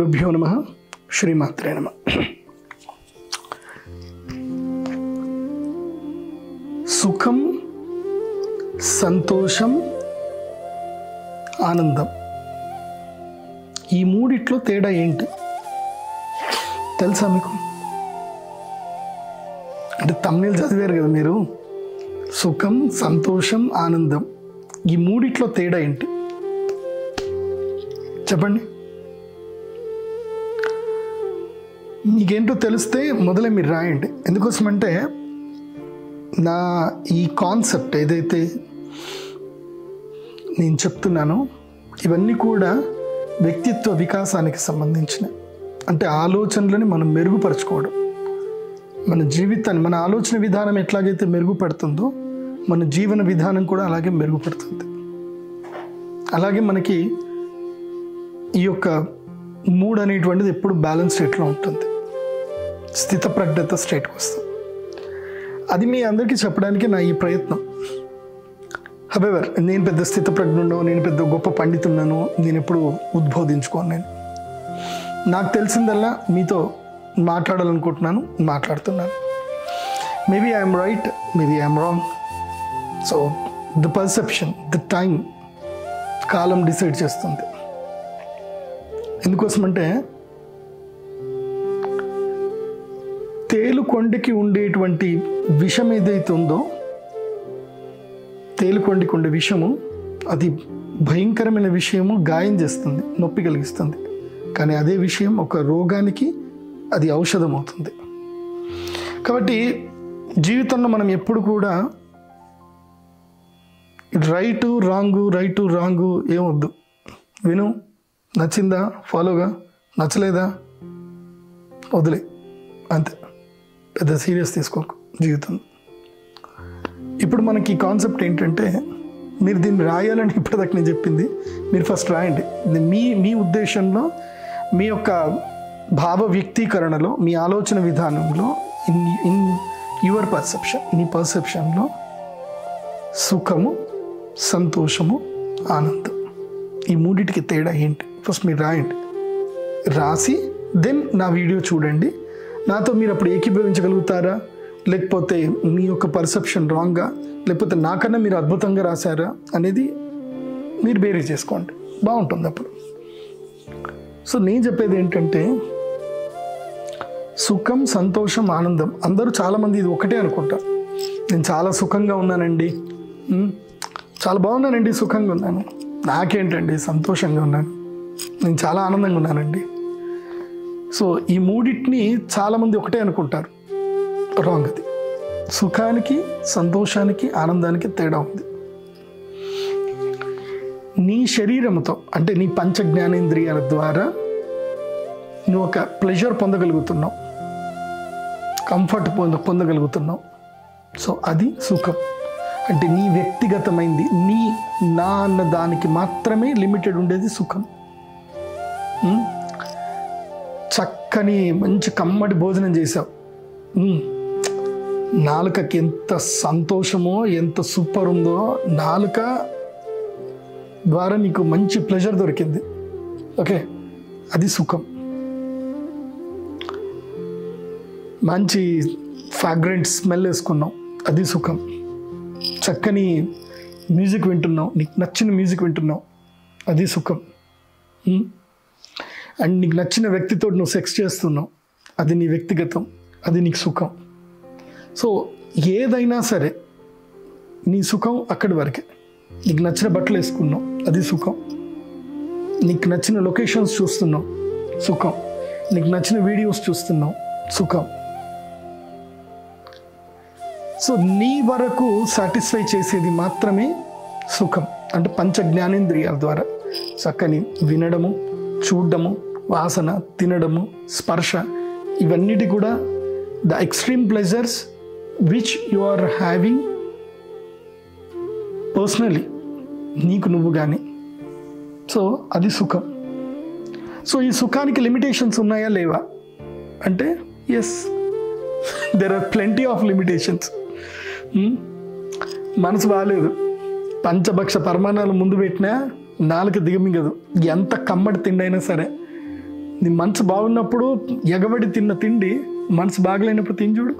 గురుభ్యో నమ శ్రీమాత్రే నమ సుఖం సంతోషం ఆనందం ఈ మూడిట్లో తేడా ఏంటి తెలుసా మీకు అంటే తమిళ చదివారు కదా మీరు సుఖం సంతోషం ఆనందం ఈ మూడిట్లో తేడా ఏంటి చెప్పండి మీకేంటో తెలిస్తే మొదలే మీరు రాయండి ఎందుకోసమంటే నా ఈ కాన్సెప్ట్ ఏదైతే నేను చెప్తున్నానో ఇవన్నీ కూడా వ్యక్తిత్వ వికాసానికి సంబంధించిన అంటే ఆలోచనలని మనం మెరుగుపరచుకోవడం మన జీవితాన్ని మన ఆలోచన విధానం ఎట్లాగైతే మెరుగుపడుతుందో మన జీవన విధానం కూడా అలాగే మెరుగుపడుతుంది అలాగే మనకి ఈ యొక్క మూడ్ అనేటువంటిది ఎప్పుడు బ్యాలెన్స్ స్టేట్లో ఉంటుంది స్థితప్రజ్ఞత స్టేట్కి వస్తుంది అది మీ అందరికీ చెప్పడానికి నా ఈ ప్రయత్నం హబెవర్ నేను పెద్ద స్థితప్రజ్ఞుండో నేను పెద్ద గొప్ప పండితున్నాను నేను ఎప్పుడు ఉద్బోధించుకోను నేను నాకు తెలిసిందల్లా మీతో మాట్లాడాలనుకుంటున్నాను మాట్లాడుతున్నాను maybe I'm right maybe I'm wrong so the perception the time కాలం డిసైడ్ చేస్తుంది ఎందుకోసమంటే తేలుకొండకి ఉండేటువంటి విషం ఏదైతే ఉందో తేలుకొండకి ఉండే విషము అది భయంకరమైన విషయము గాయం చేస్తుంది నొప్పి కలిగిస్తుంది కానీ అదే విషయం ఒక రోగానికి అది ఔషధం అవుతుంది కాబట్టి జీవితంలో మనం ఎప్పుడు కూడా రైటు రాంగు రైటు రాంగు ఏమొద్దు విను నచ్చిందా ఫాలోగా నచ్చలేదా వదిలే అంతే పెద్ద సీరియస్ తీసుకోకు జీవితం ఇప్పుడు మనకి కాన్సెప్ట్ ఏంటంటే మీరు దీన్ని రాయాలని ఇప్పటిదాకా నేను చెప్పింది మీరు ఫస్ట్ రాయండి ఇది మీ మీ ఉద్దేశంలో మీ యొక్క భావ వ్యక్తీకరణలో మీ ఆలోచన విధానంలో ఇన్ ఇన్ యువర్ పర్సెప్షన్ నీ పర్సెప్షన్లో సుఖము సంతోషము ఆనందం ఈ మూడిటికి తేడా ఏంటి ఫస్ట్ మీరు రాయండి రాసి దెన్ నా వీడియో చూడండి నాతో మీరు అప్పుడు ఏకీభవించగలుగుతారా లేకపోతే మీ యొక్క పర్సెప్షన్ రాంగా లేకపోతే నాకన్నా మీరు అద్భుతంగా రాశారా అనేది మీరు బేరీ చేసుకోండి బాగుంటుంది అప్పుడు సో నేను చెప్పేది ఏంటంటే సుఖం సంతోషం ఆనందం అందరూ చాలామంది ఇది ఒకటే అనుకుంటారు నేను చాలా సుఖంగా ఉన్నానండి ఉమ్, చాలా బాగున్నానండి సుఖంగా ఉన్నాను నాకేంటండి సంతోషంగా ఉన్నాను నేను చాలా ఆనందంగా ఉన్నానండి సో ఈ మూడింటిని చాలామంది ఒకటే అనుకుంటారు రాంగ్ అది సుఖానికి సంతోషానికి ఆనందానికి తేడా ఉంది నీ శరీరంతో అంటే నీ పంచ జ్ఞానేంద్రియాల ద్వారా నువ్వు ఒక ప్లెజర్ పొందగలుగుతున్నావు కంఫర్ట్ పొంద పొందగలుగుతున్నావు సో అది సుఖం అంటే నీ వ్యక్తిగతమైంది నీ నా అన్న దానికి మాత్రమే లిమిటెడ్ ఉండేది సుఖం ఉమ్? చక్కని మంచి కమ్మటి భోజనం చేసావు ఉమ్. నాలుకకి ఎంత సంతోషమో ఎంత సూపర్ ఉందో నాలుక ద్వారా నీకు మంచి ప్లెజర్ దొరికింది ఓకే అది సుఖం మంచి ఫ్రాగ్రెంట్ స్మెల్ వేసుకున్నావు అది సుఖం చక్కని మ్యూజిక్ వింటున్నావు నీకు నచ్చిన మ్యూజిక్ వింటున్నావు అది సుఖం ఉమ్? అండ్ నీకు నచ్చిన వ్యక్తితో నువ్వు సెక్స్ చేస్తున్నావు అది నీ వ్యక్తిగతం అది నీకు సుఖం సో ఏదైనా సరే నీ సుఖం అక్కడి వరకే నీకు నచ్చిన బట్టలు వేసుకున్నావు అది సుఖం నీకు నచ్చిన లొకేషన్స్ చూస్తున్నావు సుఖం నీకు నచ్చిన వీడియోస్ చూస్తున్నావు సుఖం సో నీ వరకు సాటిస్ఫై చేసేది మాత్రమే సుఖం అంటే పంచ జ్ఞానేంద్రియాల ద్వారా చక్కని వినడము చూడడము వాసన తినడము స్పర్శ ఇవన్నిటి కూడా the extreme pleasures which you are having personally నీకు నువ్వు కానీ సో అది సుఖం సో ఈ సుఖానికి లిమిటేషన్స్ ఉన్నాయా లేవా అంటే yes there are plenty of limitations మనసు బాగాలేదు పంచభక్ష పరమాణాలు ముందు పెట్టినా నాలుక దిగమింగదు ఎంత కమ్మటి తిండైనా సరే నీ మనసు బాగున్నప్పుడు ఎగబడి తిన్న తిండి మనసు బాగలేనప్పుడు తిని చూడు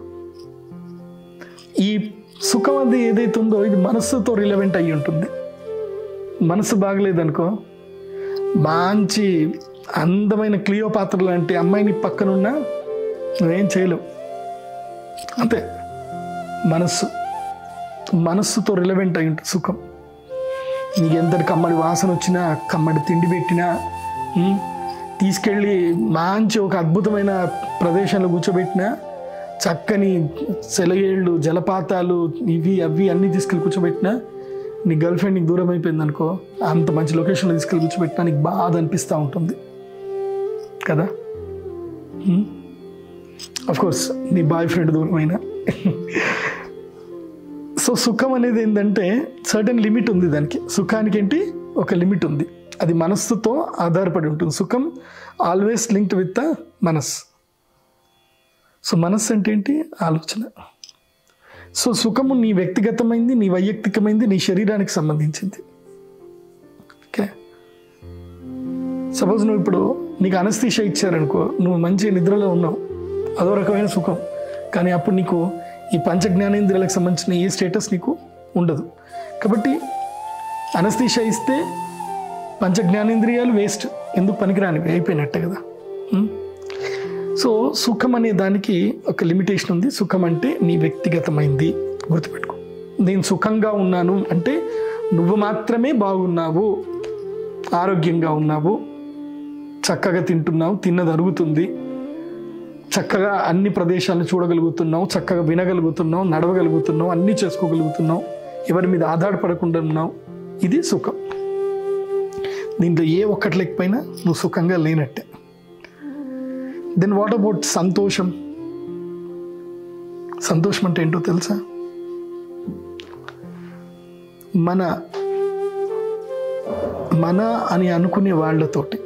ఈ సుఖం అది ఏదైతే ఉందో ఇది మనస్సుతో రిలవెంట్ అయ్యి ఉంటుంది మనసు బాగలేదనుకో మంచి అందమైన క్లియో పాత్ర లాంటి అమ్మాయిని పక్కనున్నా నువ్వేం చేయలేవు అంతే మనస్సు మనస్సుతో రిలవెంట్ అయి ఉంటుంది సుఖం నీకు ఎంతటి కమ్మడి వాసన వచ్చినా కమ్మడి తిండి పెట్టినా ఉమ్, తీసుకెళ్ళి మంచి ఒక అద్భుతమైన ప్రదేశంలో కూర్చోబెట్టినా చక్కని సెలయేళ్ళు జలపాతాలు ఇవి అవి అన్నీ తీసుకెళ్ళి కూర్చోబెట్టినా నీ గర్ల్ ఫ్రెండ్ నీకు దూరం అయిపోయింది అనుకో అంత మంచి లొకేషన్లో తీసుకెళ్ళి కూర్చోబెట్టినా నీకు బాధ అనిపిస్తూ ఉంటుంది కదా అఫ్ కోర్స్ నీ బాయ్ ఫ్రెండ్ దూరమైనా సో సుఖం అనేది ఏంటంటే సర్టన్ లిమిట్ ఉంది దానికి సుఖానికి ఏంటి ఒక లిమిట్ ఉంది అది మనస్సుతో ఆధారపడి ఉంటుంది సుఖం ఆల్వేస్ లింక్డ్ విత్ ద మనస్ సో మనస్సు అంటే ఏంటి ఆలోచన సో సుఖము నీ వ్యక్తిగతమైంది నీ వైయక్తికమైంది నీ శరీరానికి సంబంధించింది ఓకే సపోజ్ నువ్వు ఇప్పుడు నీకు అనస్థీష ఇచ్చారనుకో నువ్వు మంచి నిద్రలో ఉన్నావు అదో రకమైన సుఖం కానీ అప్పుడు నీకు ఈ పంచ జ్ఞానేంద్రియాలకు సంబంధించిన ఏ స్టేటస్ నీకు ఉండదు కాబట్టి అనస్థీష ఇస్తే పంచ జ్ఞానేంద్రియాలు వేస్ట్ ఎందుకు పనికిరానివి అయిపోయినట్టే కదా ఉం? సో సుఖం అనే దానికి ఒక లిమిటేషన్ ఉంది సుఖం అంటే నీ వ్యక్తిగతమైంది గుర్తుపెట్టుకో నేను సుఖంగా ఉన్నాను అంటే నువ్వు మాత్రమే బాగున్నావు ఆరోగ్యంగా ఉన్నావు చక్కగా తింటున్నావు తిన్నది అరుగుతుంది చక్కగా అన్ని ప్రదేశాలను చూడగలుగుతున్నావు చక్కగా వినగలుగుతున్నావు నడవగలుగుతున్నావు అన్నీ చేసుకోగలుగుతున్నావు ఎవరి మీద ఆధారపడకుండా ఉన్నావు ఇది సుఖం దీంట్లో ఏ ఒక్కటి లేకపోయినా నువ్వు సుఖంగా లేనట్టే దెన్ వాట్ అబౌట్ సంతోషం సంతోషం అంటే ఏంటో తెలుసా మన మన అని అనుకునే వాళ్ళతోటి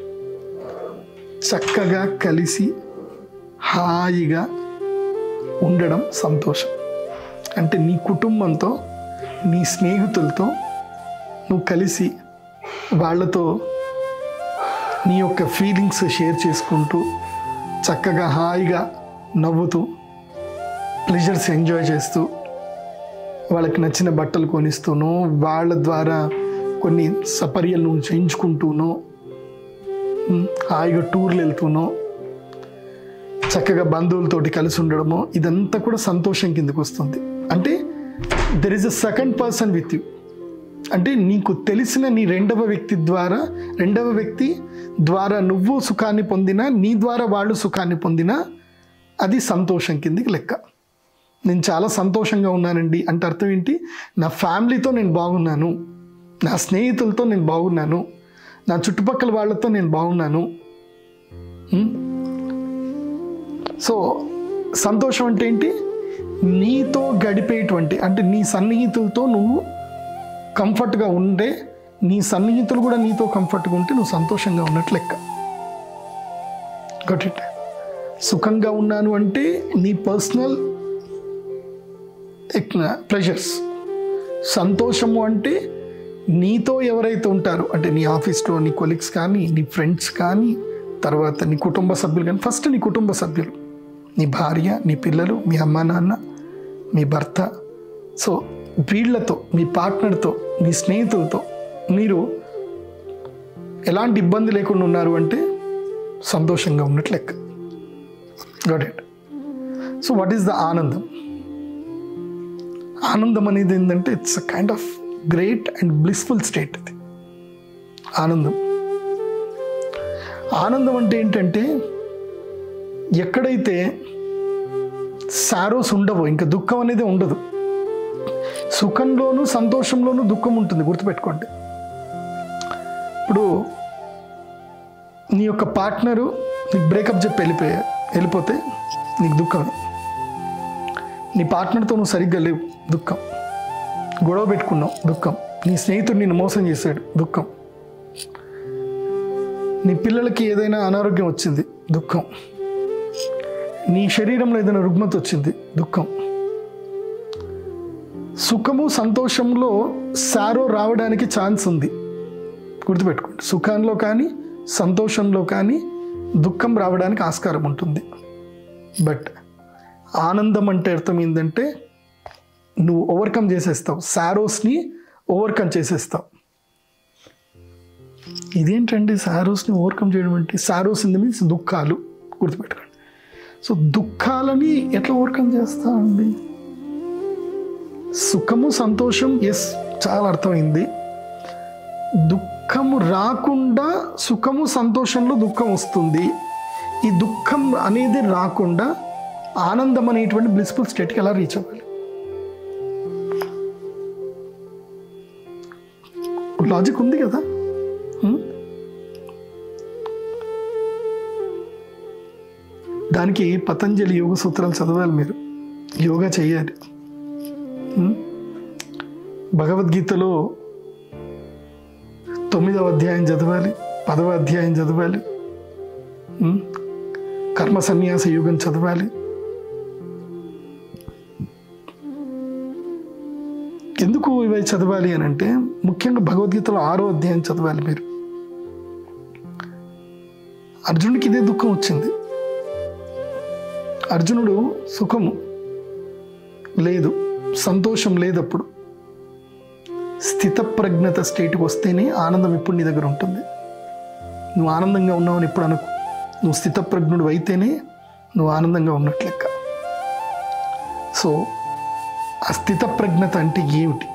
చక్కగా కలిసి హాయిగా ఉండడం సంతోషం అంటే నీ కుటుంబంతో నీ స్నేహితులతో నువ్వు కలిసి వాళ్ళతో నీ యొక్క ఫీలింగ్స్ షేర్ చేసుకుంటూ చక్కగా హాయిగా నవ్వుతూ ప్లెజర్స్ ఎంజాయ్ చేస్తూ వాళ్ళకి నచ్చిన బట్టలు కొనిస్తూనో వాళ్ళ ద్వారా కొన్ని సపర్యలు నువ్వు చేయించుకుంటూనో ఉమ్, హాయిగా టూర్లు వెళ్తూనో చక్కగా బంధువులతోటి కలిసి ఉండడము ఇదంతా కూడా సంతోషం కిందకు వస్తుంది అంటే there is a second person with you అంటే నీకు తెలిసిన నీ రెండవ వ్యక్తి ద్వారా రెండవ వ్యక్తి ద్వారా నువ్వు సుఖాన్ని పొందినా నీ ద్వారా వాళ్ళు సుఖాన్ని పొందినా అది సంతోషం కిందికి లెక్క నేను చాలా సంతోషంగా ఉన్నానండి అంటే అర్థం ఏంటి నా ఫ్యామిలీతో నేను బాగున్నాను నా స్నేహితులతో నేను బాగున్నాను నా చుట్టుపక్కల వాళ్ళతో నేను బాగున్నాను ఉం? సో సంతోషం అంటే ఏంటి నీతో గడిపేటువంటి అంటే నీ సన్నిహితులతో నువ్వు కంఫర్ట్గా ఉండే నీ సన్నిహితులు కూడా నీతో కంఫర్ట్గా ఉంటే నువ్వు సంతోషంగా ఉన్నట్లు లెక్క గట్ ఇట్ సుఖంగా ఉన్నాను అంటే నీ పర్సనల్ ప్లెజర్స్ సంతోషము అంటే నీతో ఎవరైతే ఉంటారో అంటే నీ ఆఫీస్లో నీ కొలీగ్స్ కానీ నీ ఫ్రెండ్స్ కానీ తర్వాత నీ కుటుంబ సభ్యులు కానీ ఫస్ట్ నీ కుటుంబ సభ్యులు నీ భార్య నీ పిల్లలు మీ అమ్మ నాన్న మీ భర్త సో వీళ్ళతో మీ పార్ట్నర్తో మీ స్నేహితులతో మీరు ఎలాంటి ఇబ్బంది లేకుండా ఉన్నారు అంటే సంతోషంగా ఉన్నట్లు లెక్క got it so what is the ఆనందం ఆనందం అనేది ఏంటంటే it's a kind of great and blissful state అది ఆనందం ఆనందం అంటే ఏంటంటే ఎక్కడైతే సారోస్ ఉండవో ఇంకా దుఃఖం అనేది ఉండదు సుఖంలోనూ సంతోషంలోనూ దుఃఖం ఉంటుంది గుర్తుపెట్టుకోండి ఇప్పుడు నీ యొక్క పార్ట్నరు నీకు బ్రేకప్ చెప్పి వెళ్ళిపోయా వెళ్ళిపోతే నీకు దుఃఖమే నీ పార్ట్నర్తో నువ్వు సరిగ్గా లేవు దుఃఖం గొడవ పెట్టుకున్నావు దుఃఖం నీ స్నేహితుడు నిన్ను మోసం చేశాడు దుఃఖం నీ పిల్లలకి ఏదైనా అనారోగ్యం వచ్చింది దుఃఖం నీ శరీరంలో ఏదైనా రుగ్మత వచ్చింది దుఃఖం సుఖము సంతోషంలో సారో రావడానికి ఛాన్స్ ఉంది గుర్తుపెట్టుకోండి సుఖంలో కానీ సంతోషంలో కానీ దుఃఖం రావడానికి ఆస్కారం ఉంటుంది బట్ ఆనందం అంటే అర్థం ఏంటంటే నువ్వు ఓవర్కమ్ చేసేస్తావు సారోస్ని ఓవర్కమ్ చేసేస్తావు ఇదేంటండి సారోస్ని ఓవర్కమ్ చేయడం అంటే సారోస్ ఇన్ ద మీన్స్ దుఃఖాలు గుర్తుపెట్టుకోండి సో దుఃఖాలని ఎట్లా ఓవర్కమ్ చేస్తా అండి సుఖము సంతోషం ఎస్ చాలా అర్థమైంది దుఃఖము రాకుండా సుఖము సంతోషంలో దుఃఖం వస్తుంది ఈ దుఃఖం అనేది రాకుండా ఆనందం అనేటువంటి బ్లిస్ఫుల్ స్టేట్కి ఎలా రీచ్ అవ్వాలి లాజిక్ ఉంది కదా హ్మ్? దానికి పతంజలి యోగ సూత్రాలు చదవాలి మీరు యోగా చేయాలి హ్మ్? భగవద్గీతలో తొమ్మిదవ అధ్యాయం చదవాలి పదవ అధ్యాయం చదవాలి హ్మ్? కర్మ సన్యాస యోగం చదవాలి ఎందుకు ఇవి చదవాలి అని అంటే ముఖ్యంగా భగవద్గీతలో ఆరో అధ్యాయం చదవాలి మీరు అర్జునుడికి ఇదే దుఃఖం వచ్చింది అర్జునుడు సుఖము లేదు సంతోషం లేదు అప్పుడు స్థితప్రజ్ఞత స్టేట్కి వస్తేనే ఆనందం ఇప్పుడు నీ దగ్గర ఉంటుంది నువ్వు ఆనందంగా ఉన్నావని ఇప్పుడు అనుకో నువ్వు స్థితప్రజ్ఞుడు అయితేనే నువ్వు ఆనందంగా ఉన్నట్లు లెక్క సో ఆ స్థితప్రజ్ఞత అంటే ఏమిటి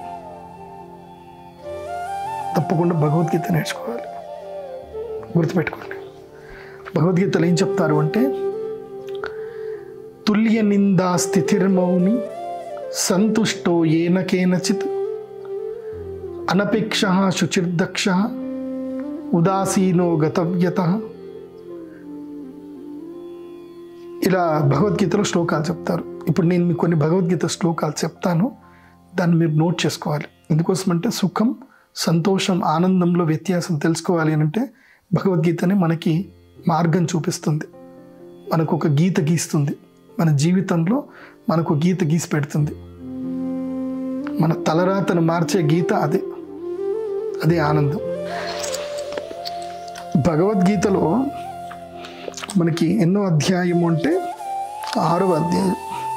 తప్పకుండా భగవద్గీత నేర్చుకోవాలి గుర్తుపెట్టుకోండి భగవద్గీతలో ఏం చెప్తారు అంటే తుల్య నిందా స్థితిర్మౌని సంతుష్టో ఏన కేనచిత్ అనపేక్ష శుచిర్దక్ష ఉదాసీనో గతవ్యత ఇలా భగవద్గీతలో శ్లోకాలు చెప్తారు ఇప్పుడు నేను మీకు కొన్ని భగవద్గీత శ్లోకాలు చెప్తాను దాన్ని మీరు నోట్ చేసుకోవాలి ఎందుకోసం అంటే సుఖం సంతోషం ఆనందంలో వ్యత్యాసం తెలుసుకోవాలి అని అంటే భగవద్గీతనే మనకి మార్గం చూపిస్తుంది మనకు ఒక గీత గీస్తుంది మన జీవితంలో మనకు గీత గీసి పెడుతుంది మన తలరాతను మార్చే గీత అదే అదే ఆనందం భగవద్గీతలో మనకి ఎన్నో అధ్యాయం అంటే ఆరవ అధ్యాయం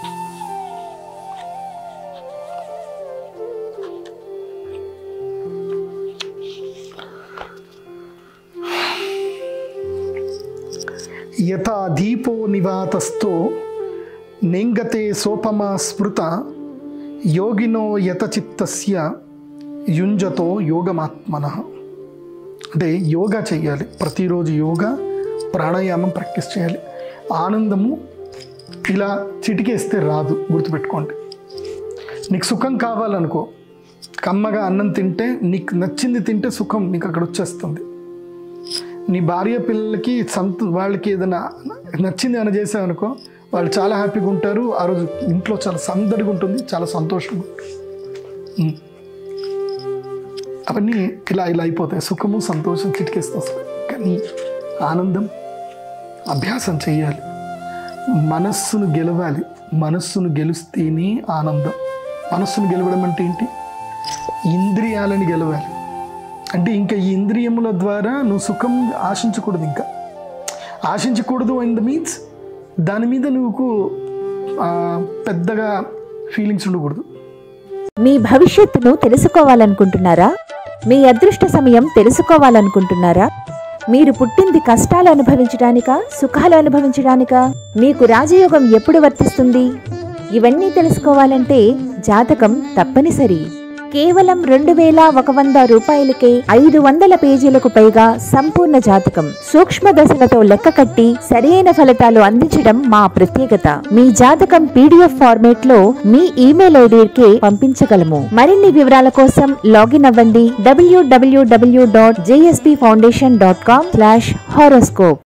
యథా దీపో నివాతస్థో నెంగతే సోపమా స్మృత యోగినో యతచిత్తస్య యుంజతో యోగమాత్మన అంటే యోగా చేయాలి ప్రతిరోజు యోగా ప్రాణాయామం ప్రాక్టీస్ చేయాలి ఆనందము ఇలా చిటికేస్తే రాదు గుర్తుపెట్టుకోండి నీకు సుఖం కావాలనుకో కమ్మగా అన్నం తింటే నీకు నచ్చింది తింటే సుఖం నీకు అక్కడ వచ్చేస్తుంది నీ భార్య పిల్లలకి సంత వాళ్ళకి ఏదైనా నచ్చింది అని చేసావనుకో వాళ్ళు చాలా హ్యాపీగా ఉంటారు ఆ రోజు ఇంట్లో చాలా సందడిగా ఉంటుంది చాలా సంతోషంగా ఉంటుంది ఉమ్. అవన్నీ ఇలా ఇలా అయిపోతాయి సుఖము సంతోషం చిటికేస్తూ వస్తాయి కానీ ఆనందం అభ్యాసం చేయాలి మనస్సును గెలవాలి మనస్సును గెలిస్తేనే ఆనందం మనస్సును గెలవడం అంటే ఏంటి ఇంద్రియాలని గెలవాలి అంటే ఇంకా ఈ ఇంద్రియముల ద్వారా నువ్వు సుఖం ఆశించకూడదు ఇంకా ఆశించకూడదు ఇన్ ద మీన్స్ దాని మీద నువ్వు ఆ, పెద్దగా ఫీలింగ్స్ ఉండకూడదు మీ భవిష్యత్తును తెలుసుకోవాలనుకుంటున్నారా మీ అదృష్ట సమయం తెలుసుకోవాలనుకుంటున్నారా మీరు పుట్టింది కష్టాలు అనుభవించడానికా సుఖాలు అనుభవించడానికా మీకు రాజయోగం ఎప్పుడు వర్తిస్తుంది ఇవన్నీ తెలుసుకోవాలంటే జాతకం తప్పనిసరి కేవలం రెండు వేల ఒక వంద రూపాయలకే ఐదు వందల పేజీలకు పైగా సంపూర్ణ జాతకం సూక్ష్మ దశలతో లెక్క కట్టి సరైన ఫలితాలు అందించడం మా ప్రత్యేకత మీ జాతకం పీడిఎఫ్ ఫార్మేట్ లో మీ ఈమెయిల్ ఐడికి పంపించగలము మరిన్ని వివరాల కోసం లాగిన్ అవ్వండి W W W dot JSP foundation dot com slash horoscope